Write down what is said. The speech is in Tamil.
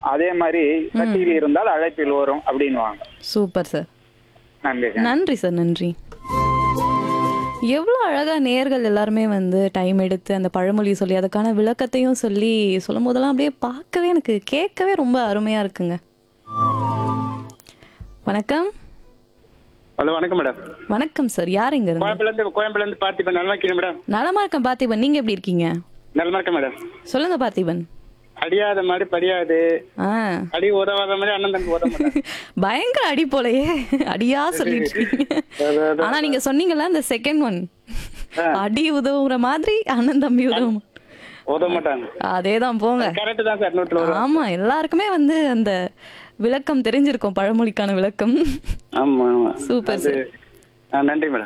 அதே மாதிரி கட்டில் இருந்தால் அழைப்பில் வரும் அப்படின்னுவாங்க சூப்பர் சார் நன்றி நன்றி சார் நன்றி எவ்வளோ அழகாக நேர்கள் எல்லாருமே வந்து டைம் எடுத்து அந்த பழமொழி சொல்லி அதுக்கான விளக்கத்தையும் சொல்லி சொல்லும் போதெல்லாம் அப்படியே பார்க்கவே எனக்கு கேட்கவே ரொம்ப அருமையாக இருக்குங்க வணக்கம் ஹலோ வணக்கம் மேடம் வணக்கம் சார் யார் இங்க இருந்து கோயம்புல இருந்து கோயம்புல இருந்து பார்த்திபன் நல்லா இருக்கீங்க மேடம் நலமா இருக்கேன் பார்த்திபன் நீங்க எப்படி இருக்கீங்க நல்லா இருக்கேன் மேடம் சொல்லுங்க பார்த்திபன் அடியாத மாதிரி படியாது ஆ அடி உதவாத மாதிரி அண்ணன் தம்பி உதவ மாட்டாங்க பயங்கர அடி போலயே அடியா சொல்லிட்டு இருக்கீங்க ஆனா நீங்க சொன்னீங்கல்ல இந்த செகண்ட் ஒன் அடி உதவுற மாதிரி அண்ணன் தம்பி உதவும் உதவ மாட்டாங்க அதேதான் போங்க கரெக்ட் தான் சார் நூற்றுல வரும் ஆமா எல்லாருக்குமே வந்து அந்த விளக்கம் தெரிஞ்சிருக்கும் பழமொழிக்கான விளக்கம் ஆமா ஆமா சூப்பர் அது சார் ஆ, நன்றி மேடம்